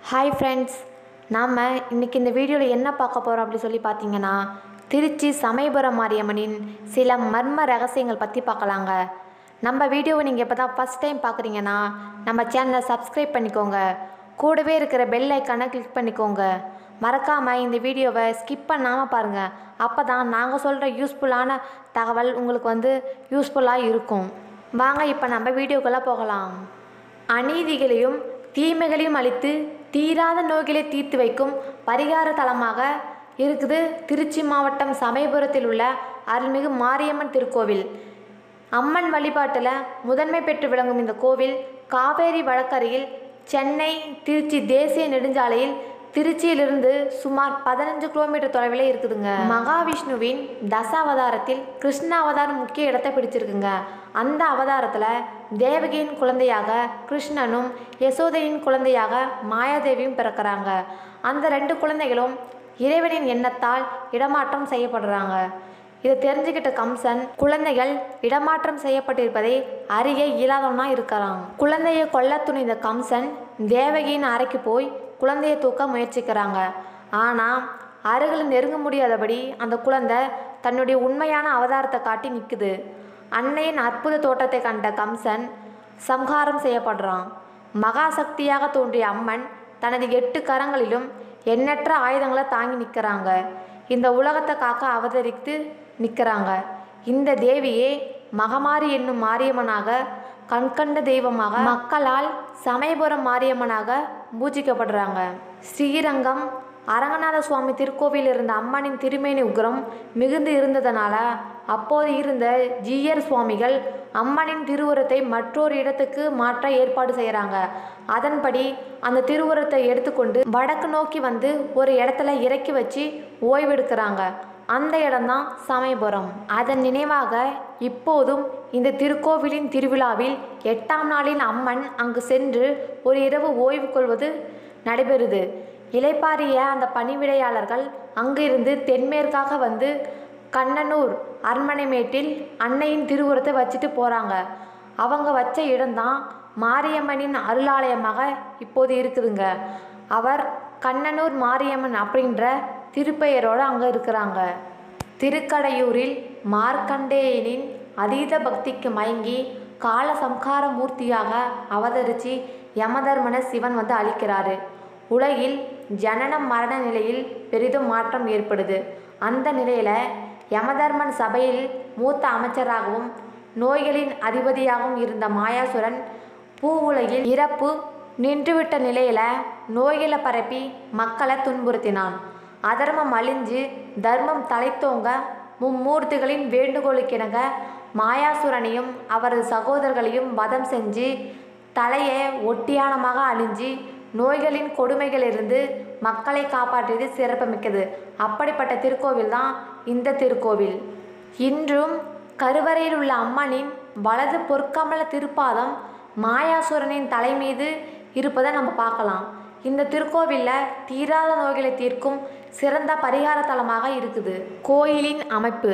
hi friends நாம் இன்றைக்கி இந்த வீடியோவில் என்ன பார்க்க போகிறோம் அப்படி சொல்லி பார்த்தீங்கன்னா திருச்சி சமயபுரம் மாரியம்மனின் சில மர்ம ரகசியங்கள் பற்றி பார்க்கலாங்க நம்ம வீடியோவை நீங்கள் இப்போ தான் ஃபஸ்ட் டைம் பார்க்குறீங்கன்னா நம்ம சேனலை சப்ஸ்கிரைப் பண்ணிக்கோங்க கூடவே இருக்கிற பெல் ஐக்கானை கிளிக் பண்ணிக்கோங்க மறக்காமல் இந்த வீடியோவை ஸ்கிப் பண்ணாமல் பாருங்கள் அப்போ தான் நாங்கள் சொல்கிற யூஸ்ஃபுல்லான தகவல் உங்களுக்கு வந்து யூஸ்ஃபுல்லாக இருக்கும் வாங்க இப்போ நம்ம வீடியோக்குள்ளே போகலாம் அநீதிகளையும் தீமைகளையும் அழித்து தீராத நோய்களை தீர்த்து வைக்கும் பரிகார தலமாக இருக்குது திருச்சி மாவட்டம் சமயபுரத்தில் உள்ள அருள்மிகு மாரியம்மன் திருக்கோவில் அம்மன் வழிபாட்டில் முதன்மை பெற்று விளங்கும் இந்த கோவில் காவேரி வழக்கரையில் சென்னை திருச்சி தேசிய நெடுஞ்சாலையில் திருச்சியிலிருந்து சுமார் பதினஞ்சு கிலோமீட்டர் தொலைவில் இருக்குதுங்க மகாவிஷ்ணுவின் தச அவதாரத்தில் கிருஷ்ண அவதாரம் முக்கிய இடத்தை பிடிச்சிருக்குங்க அந்த அவதாரத்தில் தேவகியின் குழந்தையாக கிருஷ்ணனும் யசோதையின் குழந்தையாக மாயாதேவியும் பிறக்கிறாங்க அந்த ரெண்டு குழந்தைகளும் இறைவனின் எண்ணத்தால் இடமாற்றம் செய்யப்படுறாங்க இதை தெரிஞ்சுக்கிட்ட கம்சன் குழந்தைகள் இடமாற்றம் செய்யப்பட்டிருப்பதை அறிய இயலாதவனா இருக்கிறான் குழந்தையை கொல்ல துணிந்த கம்சன் தேவகியின் அறைக்கு போய் குழந்தையை தூக்க முயற்சிக்கிறாங்க ஆனால் அருகில் நெருங்க முடியாதபடி அந்த குழந்தை தன்னுடைய உண்மையான அவதாரத்தை காட்டி நிற்குது அன்னையின் அற்புத தோட்டத்தை கண்ட கம்சன் சம்ஹாரம் செய்யப்படுறான் மகாசக்தியாக தோன்றிய அம்மன் தனது எட்டு கரங்களிலும் எண்ணற்ற ஆயுதங்களை தாங்கி நிற்கிறாங்க இந்த உலகத்தை காக்க அவதரித்து நிற்கிறாங்க இந்த தேவியே மகமாரி என்னும் மாரியம்மனாக கண்கண்ட தெய்வமாக மக்களால் சமயபுரம் மாரியம்மனாக பூஜிக்கப்படுறாங்க ஸ்ரீரங்கம் அரங்கநாத சுவாமி திருக்கோவில் இருந்த அம்மனின் திருமேனி உக்ரம் மிகுந்து இருந்ததனால அப்போது இருந்த ஜீயர் சுவாமிகள் அம்மனின் திருவுரத்தை மற்றொரு இடத்துக்கு மாற்ற ஏற்பாடு செய்கிறாங்க அதன்படி அந்த திருவுரத்தை எடுத்துக்கொண்டு வடக்கு நோக்கி வந்து ஒரு இடத்துல இறக்கி வச்சு ஓய்வெடுக்கிறாங்க அந்த இடம்தான் சமயபுரம் அதன் நினைவாக இப்போதும் இந்த திருக்கோவிலின் திருவிழாவில் எட்டாம் நாளில் அம்மன் அங்கு சென்று ஒரு இரவு ஓய்வு கொள்வது நடைபெறுது இலைப்பாரிய அந்த பணிவிடையாளர்கள் அங்கிருந்து தென்மேற்காக வந்து கண்ணனூர் அரண்மனைமேட்டில் அன்னையின் திருவுரத்தை வச்சுட்டு போகிறாங்க அவங்க வச்ச இடம்தான் மாரியம்மனின் அருளாலயமாக இப்போது இருக்குதுங்க அவர் கண்ணனூர் மாரியம்மன் அப்படின்ற திருப்பெயரோடு அங்கே இருக்கிறாங்க திருக்கடையூரில் மார்க்கண்டேயனின் அதீத பக்திக்கு மயங்கி கால சம்கார மூர்த்தியாக அவதரித்து யமதர்மன சிவன் வந்து அளிக்கிறாரு உலகில் ஜனனம் மரண நிலையில் பெரிதும் மாற்றம் ஏற்படுது அந்த நிலையில் யமதர்மன் சபையில் மூத்த அமைச்சராகவும் நோய்களின் அதிபதியாகவும் இருந்த மாயாசுரன் பூ உலகில் இறப்பு நின்றுவிட்ட நிலையில் நோய்களை பரப்பி மக்களை துன்புறுத்தினான் அதர்மம் அழிஞ்சு தர்மம் தலைத்தோங்க மும்மூர்த்திகளின் வேண்டுகோளுக்கிணங்க மாயாசுரனையும் அவரது சகோதரர்களையும் வதம் செஞ்சு தலையை ஒட்டியானமாக அழிஞ்சு நோய்களின் கொடுமைகளிலிருந்து மக்களை காப்பாற்றியது சிறப்புமிக்கது அப்படிப்பட்ட திருக்கோவில் தான் இந்த திருக்கோவில் இன்றும் கருவறையில் உள்ள அம்மனின் வலது பொற்கமல திருப்பாதம் மாயாசுரனின் தலை மீது இருப்பதை நம்ம பார்க்கலாம் இந்த திருக்கோவிலில் தீராத நோய்களை தீர்க்கும் சிறந்த பரிகார தலமாக இருக்குது கோயிலின் அமைப்பு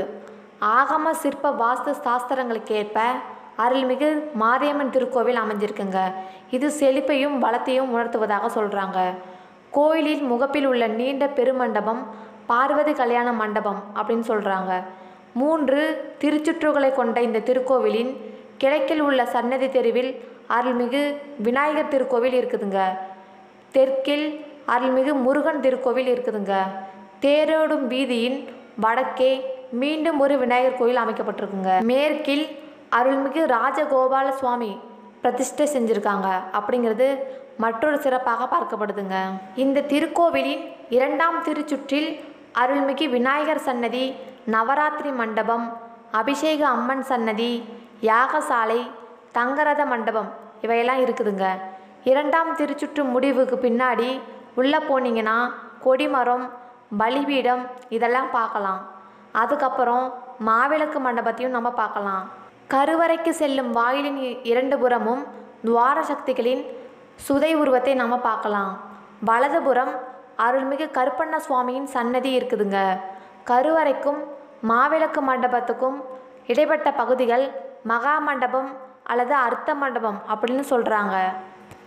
ஆகம சிற்ப வாஸ்து சாஸ்திரங்களுக்கு ஏற்ப அருள்மிகு மாரியம்மன் திருக்கோவில் அமைஞ்சிருக்குங்க இது செழிப்பையும் வளத்தையும் உணர்த்துவதாக சொல்கிறாங்க கோயிலின் முகப்பில் உள்ள நீண்ட பெருமண்டபம் பார்வதி கல்யாண மண்டபம் அப்படின்னு சொல்கிறாங்க மூன்று திருச்சுற்றுகளை கொண்ட இந்த திருக்கோவிலின் கிழக்கில் உள்ள சன்னதி தெருவில் அருள்மிகு விநாயகர் திருக்கோவில் இருக்குதுங்க தெற்கில் அருள்மிகு முருகன் திருக்கோவில் இருக்குதுங்க தேரோடும் வீதியின் வடக்கே மீண்டும் ஒரு விநாயகர் கோயில் அமைக்கப்பட்டிருக்குங்க மேற்கில் அருள்மிகு ராஜகோபால சுவாமி பிரதிஷ்டை செஞ்சுருக்காங்க அப்படிங்கிறது மற்றொரு சிறப்பாக பார்க்கப்படுதுங்க இந்த திருக்கோவிலின் இரண்டாம் திருச்சுற்றில் அருள்மிகு விநாயகர் சன்னதி நவராத்திரி மண்டபம் அபிஷேக அம்மன் சன்னதி யாகசாலை தங்கரத மண்டபம் இவையெல்லாம் இருக்குதுங்க இரண்டாம் திருச்சுற்று முடிவுக்கு பின்னாடி உள்ளே போனீங்கன்னா கொடிமரம் பலிபீடம் இதெல்லாம் பார்க்கலாம் அதுக்கப்புறம் மாவிளக்கு மண்டபத்தையும் நம்ம பார்க்கலாம் கருவறைக்கு செல்லும் வாயிலின் இரண்டு புறமும் துவார சக்திகளின் சுதை உருவத்தை நம்ம பார்க்கலாம் வலதுபுறம் அருள்மிகு கருப்பண்ண சுவாமியின் சன்னதி இருக்குதுங்க கருவறைக்கும் மாவிளக்கு மண்டபத்துக்கும் இடைப்பட்ட பகுதிகள் மகா மண்டபம் அல்லது அர்த்த மண்டபம் அப்படின்னு சொல்கிறாங்க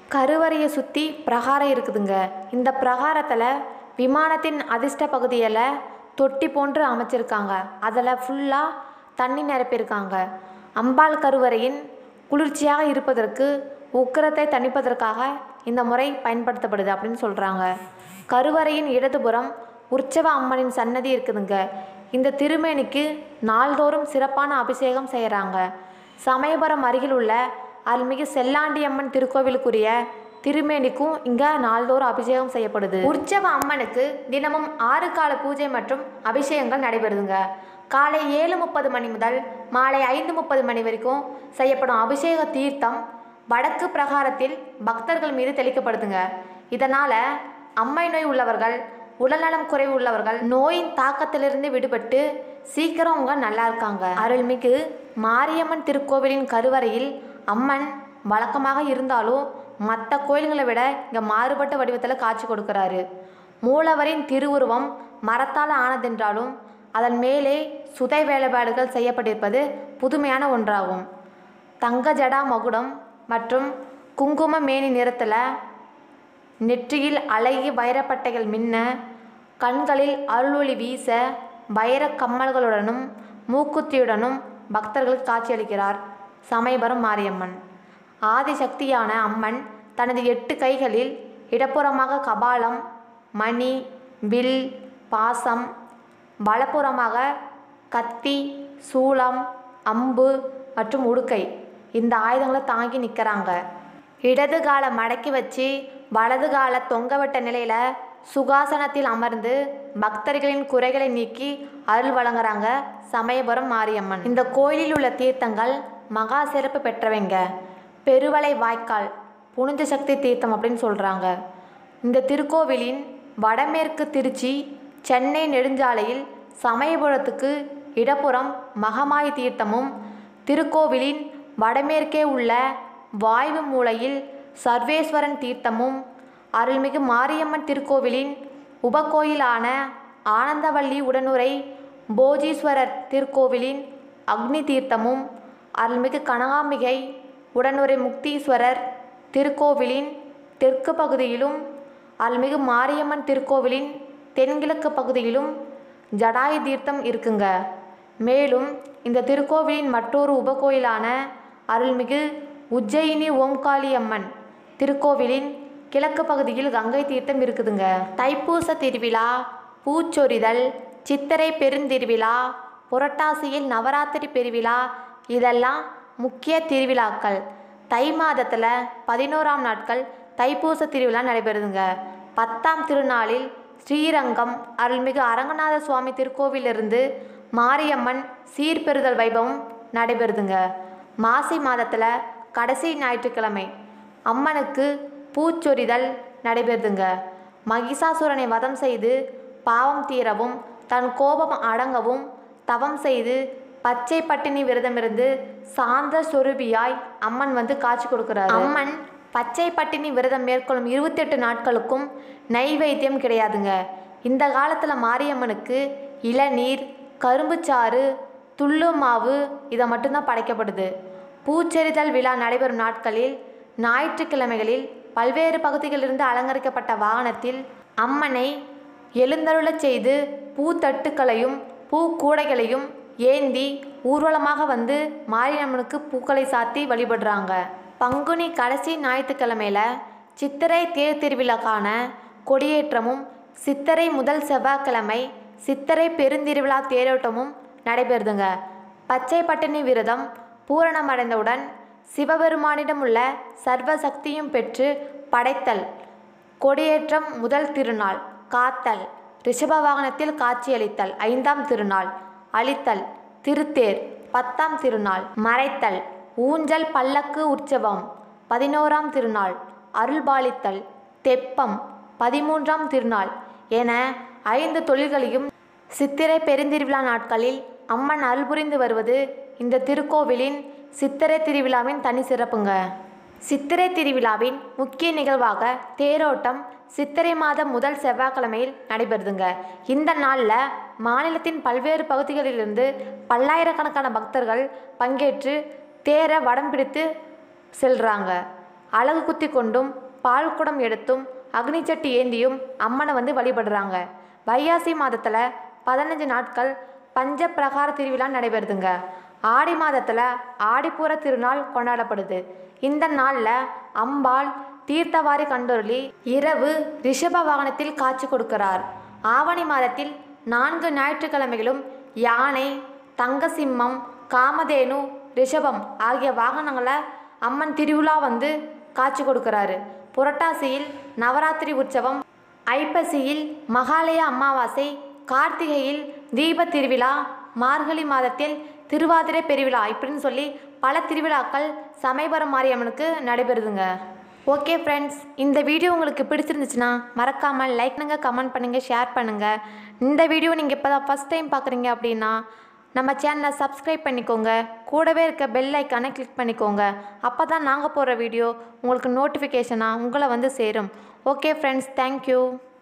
கருவறையை சுற்றி பிரகாரம் இருக்குதுங்க இந்த பிரகாரத்தில் விமானத்தின் அதிர்ஷ்ட பகுதியில் தொட்டி போன்று அமைச்சிருக்காங்க அதில் ஃபுல்லாக தண்ணி நிரப்பியிருக்காங்க அம்பாள் கருவறையின் குளிர்ச்சியாக இருப்பதற்கு உக்கிரத்தை தணிப்பதற்காக இந்த முறை பயன்படுத்தப்படுது அப்படின்னு சொல்கிறாங்க கருவறையின் இடதுபுறம் உற்சவ அம்மனின் சன்னதி இருக்குதுங்க இந்த திருமேனிக்கு நாள்தோறும் சிறப்பான அபிஷேகம் செய்கிறாங்க சமயபுரம் அருகில் உள்ள அருள்மிகு செல்லாண்டியம்மன் திருக்கோவிலுக்குரிய திருமேனிக்கும் இங்கே நாள்தோறும் அபிஷேகம் செய்யப்படுது உற்சவ அம்மனுக்கு தினமும் ஆறு கால பூஜை மற்றும் அபிஷேகங்கள் நடைபெறுதுங்க காலை ஏழு முப்பது மணி முதல் மாலை ஐந்து முப்பது மணி வரைக்கும் செய்யப்படும் அபிஷேக தீர்த்தம் வடக்கு பிரகாரத்தில் பக்தர்கள் மீது தெளிக்கப்படுதுங்க இதனால் அம்மை நோய் உள்ளவர்கள் உடல்நலம் குறைவு உள்ளவர்கள் நோயின் தாக்கத்திலிருந்து விடுபட்டு சீக்கிரம் அவங்க நல்லா இருக்காங்க அருள்மிகு மாரியம்மன் திருக்கோவிலின் கருவறையில் அம்மன் வழக்கமாக இருந்தாலும் மற்ற கோயில்களை விட இங்கே மாறுபட்ட வடிவத்தில் காட்சி கொடுக்குறாரு மூலவரின் திருவுருவம் மரத்தால் ஆனதென்றாலும் அதன் மேலே சுதை வேலைப்பாடுகள் செய்யப்பட்டிருப்பது புதுமையான ஒன்றாகும் தங்க ஜடா மகுடம் மற்றும் குங்கும மேனி நிறத்தில் நெற்றியில் அழகிய வைரப்பட்டைகள் மின்ன கண்களில் அருளொளி வீச வைரக் கம்மல்களுடனும் மூக்குத்தியுடனும் பக்தர்களுக்கு காட்சியளிக்கிறார் சமயபுரம் மாரியம்மன் ஆதிசக்தியான அம்மன் தனது எட்டு கைகளில் இடப்புறமாக கபாலம் மணி வில் பாசம் வலப்புறமாக கத்தி சூலம் அம்பு மற்றும் உடுக்கை இந்த ஆயுதங்களை தாங்கி நிற்கிறாங்க இடது காலை மடக்கி வச்சு வலது காலை தொங்கவிட்ட நிலையில் சுகாசனத்தில் அமர்ந்து பக்தர்களின் குறைகளை நீக்கி அருள் வழங்குறாங்க சமயபுரம் மாரியம்மன் இந்த கோயிலில் உள்ள தீர்த்தங்கள் மகா சிறப்பு பெற்றவைங்க பெருவளை வாய்க்கால் புனித சக்தி தீர்த்தம் அப்படின்னு சொல்கிறாங்க இந்த திருக்கோவிலின் வடமேற்கு திருச்சி சென்னை நெடுஞ்சாலையில் சமயபுரத்துக்கு இடப்புறம் மகமாய் தீர்த்தமும் திருக்கோவிலின் வடமேற்கே உள்ள வாய்வு மூலையில் சர்வேஸ்வரன் தீர்த்தமும் அருள்மிகு மாரியம்மன் திருக்கோவிலின் உபகோயிலான ஆனந்தவள்ளி உடனுரை போஜீஸ்வரர் திருக்கோவிலின் அக்னி தீர்த்தமும் அருள்மிகு கனகாம்பிகை உடனுரை முக்தீஸ்வரர் திருக்கோவிலின் தெற்கு பகுதியிலும் அருள்மிகு மாரியம்மன் திருக்கோவிலின் தென்கிழக்கு பகுதியிலும் ஜடாயு தீர்த்தம் இருக்குங்க மேலும் இந்த திருக்கோவிலின் மற்றொரு உபகோயிலான அருள்மிகு உஜ்ஜயினி ஓம்காளி அம்மன் திருக்கோவிலின் கிழக்கு பகுதியில் கங்கை தீர்த்தம் இருக்குதுங்க தைப்பூச திருவிழா பூச்சொரிதல் சித்திரை பெருந்திருவிழா புரட்டாசியில் நவராத்திரி பெருவிழா இதெல்லாம் முக்கிய திருவிழாக்கள் தை மாதத்தில் பதினோராம் நாட்கள் தைப்பூச திருவிழா நடைபெறுதுங்க பத்தாம் திருநாளில் ஸ்ரீரங்கம் அருள்மிகு அரங்கநாத சுவாமி திருக்கோவிலிருந்து மாரியம்மன் சீர்பெறுதல் வைபவம் நடைபெறுதுங்க மாசி மாதத்தில் கடைசி ஞாயிற்றுக்கிழமை அம்மனுக்கு பூச்சொரிதல் நடைபெறுதுங்க மகிஷாசுரனை வதம் செய்து பாவம் தீரவும் தன் கோபம் அடங்கவும் தவம் செய்து பச்சை பட்டினி விரதமிருந்து சாந்த சொரூபியாய் அம்மன் வந்து காட்சி கொடுக்கிறார் அம்மன் பச்சை பட்டினி விரதம் மேற்கொள்ளும் இருபத்தெட்டு நாட்களுக்கும் நைவேத்தியம் கிடையாதுங்க இந்த காலத்தில் மாரியம்மனுக்கு இளநீர் கரும்புச்சாறு துள்ளு மாவு இதை மட்டும்தான் படைக்கப்படுது பூச்செறிதல் விழா நடைபெறும் நாட்களில் ஞாயிற்றுக்கிழமைகளில் பல்வேறு பகுதிகளிலிருந்து அலங்கரிக்கப்பட்ட வாகனத்தில் அம்மனை எழுந்தருளச் செய்து பூத்தட்டுக்களையும் பூக்கூடைகளையும் ஏந்தி ஊர்வலமாக வந்து மாரியம்மனுக்கு பூக்களை சாத்தி வழிபடுறாங்க பங்குனி கடைசி ஞாயிற்றுக்கிழமையில சித்திரை தேர் திருவிழாக்கான கொடியேற்றமும் சித்திரை முதல் செவ்வாய்க்கிழமை சித்திரை பெருந்திருவிழா தேரோட்டமும் நடைபெறுதுங்க பச்சை பட்டினி விரதம் பூரணமடைந்தவுடன் சிவபெருமானிடம் உள்ள சர்வ சக்தியும் பெற்று படைத்தல் கொடியேற்றம் முதல் திருநாள் காத்தல் ரிஷப வாகனத்தில் காட்சியளித்தல் ஐந்தாம் திருநாள் அழித்தல் திருத்தேர் பத்தாம் திருநாள் மறைத்தல் ஊஞ்சல் பல்லக்கு உற்சவம் பதினோராம் திருநாள் அருள்பாலித்தல் தெப்பம் பதிமூன்றாம் திருநாள் என ஐந்து தொழில்களையும் சித்திரை பெருந்திருவிழா நாட்களில் அம்மன் அருள் புரிந்து வருவது இந்த திருக்கோவிலின் சித்திரை திருவிழாவின் தனி சிறப்புங்க சித்திரை திருவிழாவின் முக்கிய நிகழ்வாக தேரோட்டம் சித்திரை மாதம் முதல் செவ்வாய்க்கிழமையில் நடைபெறுதுங்க இந்த நாளில் மாநிலத்தின் பல்வேறு பகுதிகளிலிருந்து பல்லாயிரக்கணக்கான பக்தர்கள் பங்கேற்று தேரை வடம் பிடித்து செல்றாங்க அழகு குத்தி கொண்டும் பால் குடம் எடுத்தும் அக்னிச்சட்டி ஏந்தியும் அம்மனை வந்து வழிபடுறாங்க வைகாசி மாதத்தில் பதினஞ்சு நாட்கள் பஞ்ச பிரகார திருவிழா நடைபெறுதுங்க ஆடி மாதத்தில் ஆடிப்பூர திருநாள் கொண்டாடப்படுது இந்த நாளில் அம்பாள் தீர்த்தவாரி கண்டொருளி இரவு ரிஷப வாகனத்தில் காட்சி கொடுக்கிறார் ஆவணி மாதத்தில் நான்கு ஞாயிற்றுக்கிழமைகளும் யானை தங்கசிம்மம் காமதேனு ரிஷபம் ஆகிய வாகனங்களை அம்மன் திருவிழா வந்து காட்சி கொடுக்கிறாரு புரட்டாசியில் நவராத்திரி உற்சவம் ஐப்பசியில் மகாலய அமாவாசை கார்த்திகையில் தீப திருவிழா மார்கழி மாதத்தில் திருவாதிரை பெருவிழா இப்படின்னு சொல்லி பல திருவிழாக்கள் சமயபுரம் மாரியம்மனுக்கு நடைபெறுதுங்க ஓகே ஃப்ரெண்ட்ஸ் இந்த வீடியோ உங்களுக்கு பிடிச்சிருந்துச்சுன்னா மறக்காமல் லைக் பண்ணுங்க கமெண்ட் பண்ணுங்கள் ஷேர் பண்ணுங்கள் இந்த வீடியோ நீங்கள் இப்போ தான் ஃபஸ்ட் டைம் பார்க்குறீங்க அப்படின்னா நம்ம சேனலை சப்ஸ்கிரைப் பண்ணிக்கோங்க கூடவே இருக்க பெல் ஐக்கானை கிளிக் பண்ணிக்கோங்க அப்போ தான் நாங்கள் போடுற வீடியோ உங்களுக்கு நோட்டிஃபிகேஷனாக உங்களை வந்து சேரும் ஓகே ஃப்ரெண்ட்ஸ் தேங்க்யூ